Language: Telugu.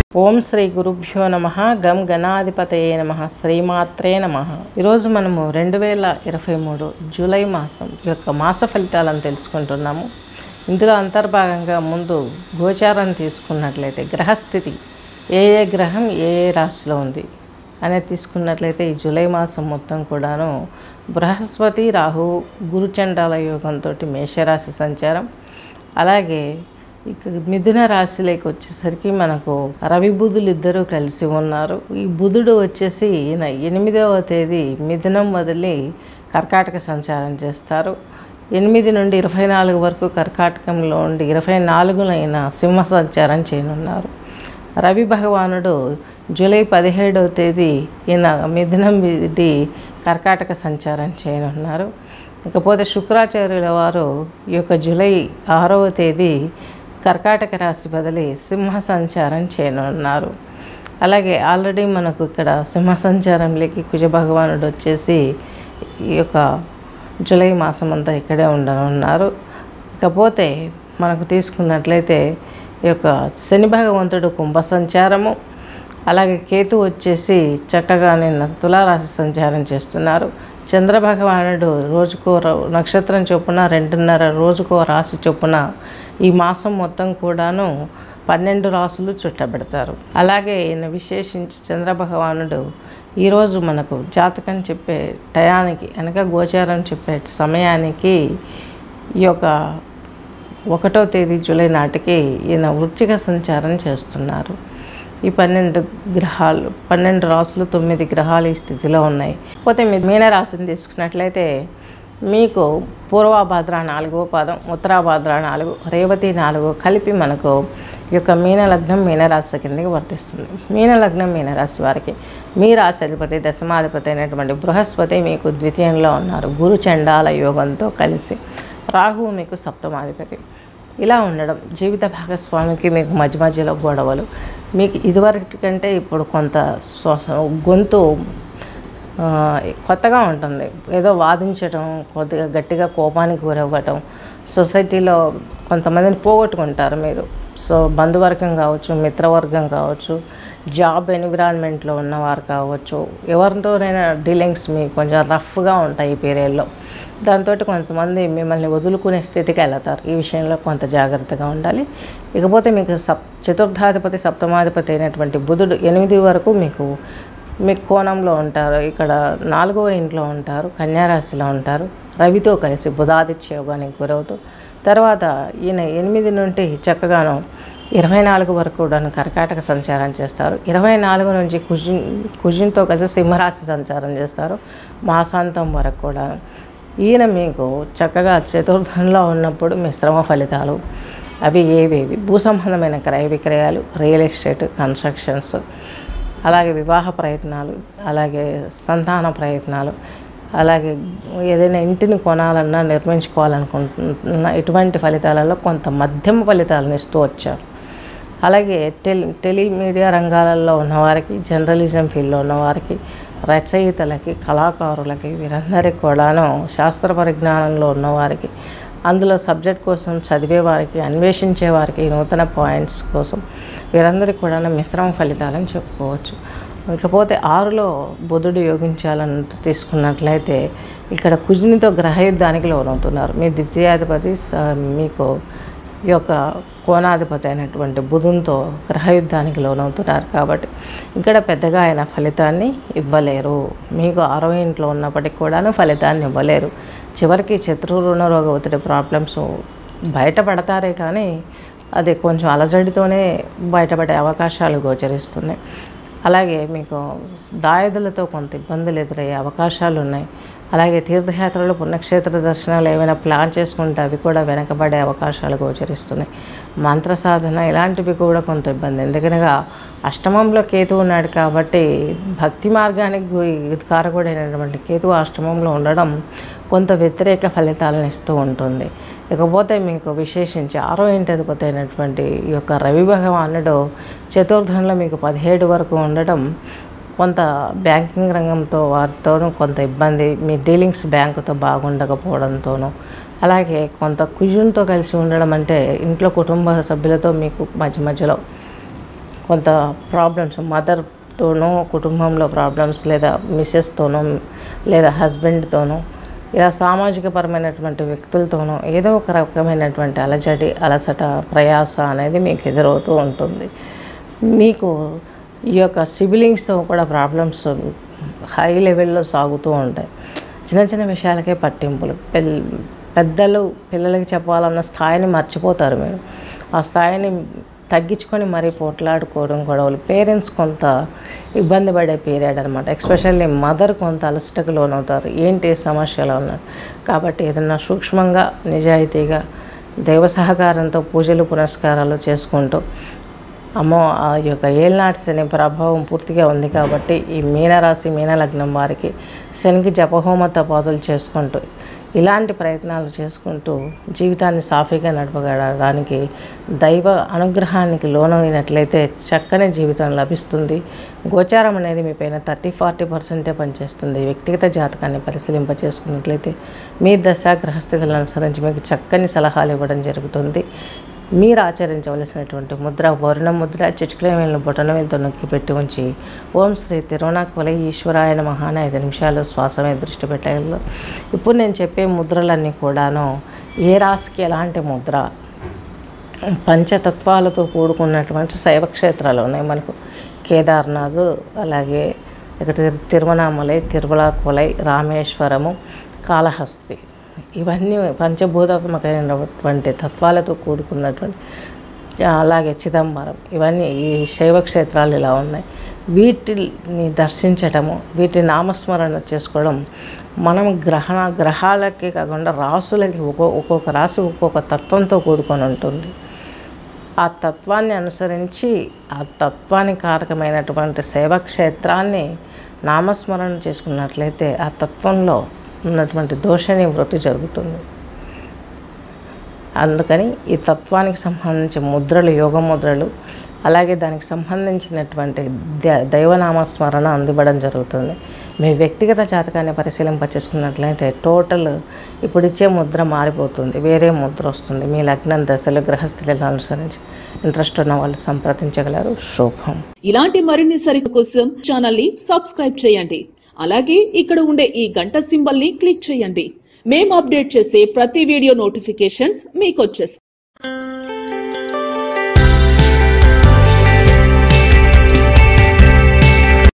ఓం శ్రీ గురుభ్యో నమ గం గణాధిపతయే నమ శ్రీమాత్రే నమ ఈరోజు మనము రెండు వేల ఇరవై మూడు జూలై మాసం యొక్క మాస ఫలితాలను తెలుసుకుంటున్నాము ఇందులో అంతర్భాగంగా ముందు గోచారం తీసుకున్నట్లయితే గ్రహస్థితి ఏ ఏ గ్రహం ఏ ఏ రాశిలో ఉంది అనేది తీసుకున్నట్లయితే ఈ జూలై మాసం మొత్తం కూడాను బృహస్పతి రాహు గురుచండాల యోగంతో మేషరాశి సంచారం అలాగే ఇక మిథున రాశిలోకి వచ్చేసరికి మనకు రవి బుధులు ఇద్దరూ కలిసి ఉన్నారు ఈ బుధుడు వచ్చేసి ఈయన ఎనిమిదవ తేదీ మిథునం వదిలి కర్కాటక సంచారం చేస్తారు ఎనిమిది నుండి ఇరవై నాలుగు వరకు కర్కాటకంలో ఉండి ఇరవై నాలుగునైన సింహ సంచారం చేయనున్నారు రవి భగవానుడు జూలై పదిహేడవ తేదీ ఈయన మిథునం విడి కర్కాటక సంచారం చేయనున్నారు ఇకపోతే శుక్రాచార్యుల వారు ఈ యొక్క జూలై ఆరవ తేదీ కర్కాటక రాశి బదిలి సింహ సంచారం చేయనున్నారు అలాగే ఆల్రెడీ మనకు ఇక్కడ సింహ సంచారంలోకి కుజ భగవానుడు వచ్చేసి ఈ యొక్క జూలై మాసం అంతా ఇక్కడే ఉండనున్నారు ఇకపోతే మనకు తీసుకున్నట్లయితే ఈ యొక్క శని భగవంతుడు కుంభ సంచారము అలాగే కేతు వచ్చేసి చక్కగా నిన్న తులారాశి సంచారం చేస్తున్నారు చంద్ర భగవానుడు రోజుకో ర- నక్షత్రం చొప్పున రెండున్నర రోజుకో రాశి చొప్పున ఈ మాసం మొత్తం కూడాను పన్నెండు రాసులు చుట్టబెడతారు అలాగే ఈయన విశేషించి చంద్ర భగవానుడు ఈరోజు మనకు జాతకం చెప్పే టయానికి అనగా గోచారం చెప్పే సమయానికి ఈ యొక్క ఒకటో తేదీ జూలై నాటికి ఈయన వృచ్చిక సంచారం చేస్తున్నారు ఈ పన్నెండు గ్రహాలు పన్నెండు రాసులు తొమ్మిది గ్రహాలు ఈ స్థితిలో ఉన్నాయి పోతే మీ మీనరాశిని తీసుకున్నట్లయితే మీకు పూర్వభాద్ర నాలుగో పాదం ఉత్తరాభాద్ర నాలుగు రేవతి నాలుగు కలిపి మనకు ఈ యొక్క మీన లగ్నం మీనరాశి కిందకి వర్తిస్తుంది మీన లగ్నం మీనరాశి వారికి మీ రాశి అధిపతి దశమాధిపతి అయినటువంటి బృహస్పతి మీకు ద్వితీయంలో ఉన్నారు గురు చండాల యోగంతో కలిసి రాహువు మీకు సప్తమాధిపతి ఇలా ఉండడం జీవిత భాగస్వామికి మీకు మధ్య మధ్యలో గొడవలు మీకు ఇదివరకటి కంటే ఇప్పుడు కొంత శ్వాస గొంతు ఆ, కొత్తగా ఉంటుంది ఏదో వాదించడం కొద్దిగా గట్టిగా కోపానికి గురవ్వటం సొసైటీలో కొంతమందిని పోగొట్టుకుంటారు మీరు సో బంధువర్గం కావచ్చు మిత్రవర్గం కావచ్చు జాబ్ ఎన్విరాన్మెంట్లో ఉన్నవారు కావచ్చు ఎవరితోనైనా డీలింగ్స్ మీ కొంచెం రఫ్గా ఉంటాయి ఈ పీరియడ్లో దాంతో కొంతమంది మిమ్మల్ని వదులుకునే స్థితికి వెళతారు ఈ విషయంలో కొంత జాగ్రత్తగా ఉండాలి ఇకపోతే మీకు సప్ చతుర్థాధిపతి సప్తమాధిపతి అయినటువంటి బుధుడు ఎనిమిది వరకు మీకు మీ కోణంలో ఉంటారు ఇక్కడ నాలుగవ ఇంట్లో ఉంటారు కన్యారాశిలో ఉంటారు రవితో కలిసి బుధాదిత్య యోగానికి గురవుతూ తర్వాత ఈయన ఎనిమిది నుండి చక్కగాను ఇరవై నాలుగు వరకు కూడా కర్కాటక సంచారం చేస్తారు ఇరవై నాలుగు నుంచి కుజిన్ కుజిన్తో కలిసి సింహరాశి సంచారం చేస్తారు మాసాంతం వరకు కూడా ఈయన మీకు చక్కగా చతుర్థంలో ఉన్నప్పుడు మిశ్రమ ఫలితాలు అవి ఏవేవి భూ సంబంధమైన క్రయ విక్రయాలు రియల్ ఎస్టేట్ కన్స్ట్రక్షన్స్ అలాగే వివాహ ప్రయత్నాలు అలాగే సంతాన ప్రయత్నాలు అలాగే ఏదైనా ఇంటిని కొనాలన్నా నిర్మించుకోవాలనుకుంటున్న ఇటువంటి ఫలితాలలో కొంత మధ్యమ ఫలితాలను ఇస్తూ వచ్చారు అలాగే టెలి టెలిమీడియా రంగాలలో ఉన్నవారికి జర్నలిజం ఫీల్డ్లో ఉన్నవారికి రచయితలకి కళాకారులకి వీరందరికీ కూడాను శాస్త్ర పరిజ్ఞానంలో ఉన్నవారికి అందులో సబ్జెక్ట్ కోసం చదివే వారికి అన్వేషించే వారికి నూతన పాయింట్స్ కోసం వీరందరికీ కూడా మిశ్రమ ఫలితాలని చెప్పుకోవచ్చు ఇకపోతే ఆరులో బుధుడు యోగించాలని తీసుకున్నట్లయితే ఇక్కడ కుజునితో గ్రహయుద్ధానికి లోనవుతున్నారు మీ ద్వితీయాధిపతి స- మీకు ఈ యొక్క కోణాధిపతి అయినటువంటి బుధునితో గ్రహయుద్ధానికి లోనవుతున్నారు కాబట్టి ఇక్కడ పెద్దగా ఆయన ఫలితాన్ని ఇవ్వలేరు మీకు ఆరో ఇంట్లో ఉన్నప్పటికీ కూడాను ఫలితాన్ని ఇవ్వలేరు చివరికి శత్రు రుణ రోగ ఒత్తిడి ప్రాబ్లమ్స్ బయటపడతారే కానీ అది కొంచెం అలజడితోనే బయటపడే అవకాశాలు గోచరిస్తున్నాయి అలాగే మీకు దాయదులతో కొంత ఇబ్బందులు ఎదురయ్యే అవకాశాలు ఉన్నాయి అలాగే తీర్థయాత్రలు పుణ్యక్షేత్ర దర్శనాలు ఏమైనా ప్లాన్ చేసుకుంటే అవి కూడా వెనకబడే అవకాశాలు గోచరిస్తున్నాయి మంత్ర సాధన ఇలాంటివి కూడా కొంత ఇబ్బంది ఎందుకనగా అష్టమంలో కేతు ఉన్నాడు కాబట్టి భక్తి మార్గానికి గు- కారకుడైనటువంటి కేతు అష్టమంలో ఉండడం కొంత వ్యతిరేక ఫలితాలను ఇస్తూ ఉంటుంది ఇకపోతే మీకు విశేషించి ఆరో ఇంటి అధిపతి అయినటువంటి ఈ యొక్క రవి భగవానుడు చతుర్థంలో మీకు పదిహేడు వరకు ఉండడం కొంత బ్యాంకింగ్ రంగంతో వారితోనూ కొంత ఇబ్బంది మీ డీలింగ్స్ బ్యాంకుతో బాగుండకపోవడంతోనూ అలాగే కొంత కుజునితో కలిసి ఉండడం అంటే ఇంట్లో కుటుంబ సభ్యులతో మీకు మధ్య మధ్యలో కొంత ప్రాబ్లమ్స్ మదర్తోనో కుటుంబంలో ప్రాబ్లమ్స్ లేదా మిస్సెస్తోనో లేదా హస్బెండ్తోనో ఇలా సామాజిక పరమైనటువంటి వ్యక్తులతోనో ఏదో ఒక రకమైనటువంటి అలజడి అలసట ప్రయాస అనేది మీకు ఎదురవుతూ ఉంటుంది మీకు ఈ యొక్క సిబిలింగ్స్తో కూడా ప్రాబ్లమ్స్ హై లెవెల్లో సాగుతూ ఉంటాయి చిన్న చిన్న విషయాలకే పట్టింపులు పెల్ పెద్దలు పిల్లలకి చెప్పాలన్న స్థాయిని మర్చిపోతారు మీరు ఆ స్థాయిని తగ్గించుకొని మరీ పోట్లాడుకోవడం గొడవలు పేరెంట్స్ కొంత ఇబ్బంది పడే పీరియడ్ అనమాట ఎక్స్పెషల్లీ మదర్ కొంత అలసటకు లోనవుతారు ఏంటి సమస్యలు ఉన్నారు కాబట్టి ఏదన్నా సూక్ష్మంగా నిజాయితీగా దైవ సహకారంతో పూజలు పునస్కారాలు చేసుకుంటూ అమ్మో ఆ యొక్క ఏళ్ళనాటి శని ప్రభావం పూర్తిగా ఉంది కాబట్టి ఈ మీనరాశి మీనలగ్నం వారికి శనికి జపహోమ తపాదులు చేసుకుంటూ ఇలాంటి ప్రయత్నాలు చేసుకుంటూ జీవితాన్ని సాఫీగా నడపగలడానికి దైవ అనుగ్రహానికి లోనైనట్లయితే చక్కని జీవితం లభిస్తుంది గోచారం అనేది మీ పైన థర్టీ ఫార్టీ పర్సెంటే పనిచేస్తుంది వ్యక్తిగత జాతకాన్ని పరిశీలింప చేసుకున్నట్లయితే మీ దశ గ్రహస్థితులను అనుసరించి మీకు చక్కని సలహాలు ఇవ్వడం జరుగుతుంది మీరు ఆచరించవలసినటువంటి ముద్ర వరుణ ముద్ర చిచ్చుకల బొటన వేలతో నొక్కి పెట్టి ఉంచి ఓం శ్రీ తిరువణాకుల ఈశ్వరాయన మహాన ఐదు నిమిషాలు శ్వాస మీద దృష్టి పెట్టగలరు ఇప్పుడు నేను చెప్పే ముద్రలన్నీ కూడాను ఏ రాశికి ఎలాంటి ముద్ర పంచతత్వాలతో కూడుకున్నటువంటి శైవ క్షేత్రాలు ఉన్నాయి మనకు కేదార్నాథ్ అలాగే ఇక్కడ తిరు- తిరువణామలై తిరుమలాకులై రామేశ్వరము కాళహస్తి ఇవన్నీ పంచభూతాత్మకమైనటువంటి తత్వాలతో కూడుకున్నటువంటి అలాగే చిదంబరం ఇవన్నీ ఈ శైవ క్షేత్రాలు ఇలా ఉన్నాయి వీటిని దర్శించటము వీటి నామస్మరణ చేసుకోవడం మనం గ్రహణ గ్రహాలకి కాకుండా రాసులకి ఒక్కో ఒక్కొక్క రాశి ఒక్కొక్క తత్వంతో కూడుకొని ఉంటుంది ఆ తత్వాన్ని అనుసరించి ఆ తత్వానికి కారకమైనటువంటి సేవా క్షేత్రాన్ని నామస్మరణ చేసుకున్నట్లయితే ఆ తత్వంలో ఉన్నటువంటి దోష నివృత్తి జరుగుతుంది అందుకని ఈ తత్వానికి సంబంధించి ముద్రలు యోగ ముద్రలు అలాగే దానికి సంబంధించినటువంటి ద- దైవనామస్మరణ అందివ్వడం జరుగుతుంది మీ వ్యక్తిగత జాతకాన్ని పరిశీలింప చేసుకున్నట్లయితే టోటల్ ఇప్పుడు ఇచ్చే ముద్ర మారిపోతుంది వేరే ముద్ర వస్తుంది మీ లగ్నం దశలు గ్రహస్థితులను అనుసరించి ఇంట్రెస్ట్ ఉన్న వాళ్ళు సంప్రదించగలరు శుభం ఇలాంటి మరిన్ని సరికు కోసం ఛానల్ ని సబ్స్క్రైబ్ చేయండి అలాగే ఇక్కడ ఉండే ఈ గంట సింబల్ ని క్లిక్ చేయండి మేము అప్డేట్ చేసే ప్రతి వీడియో నోటిఫికేషన్స్ మీకు వచ్చేస్తాయి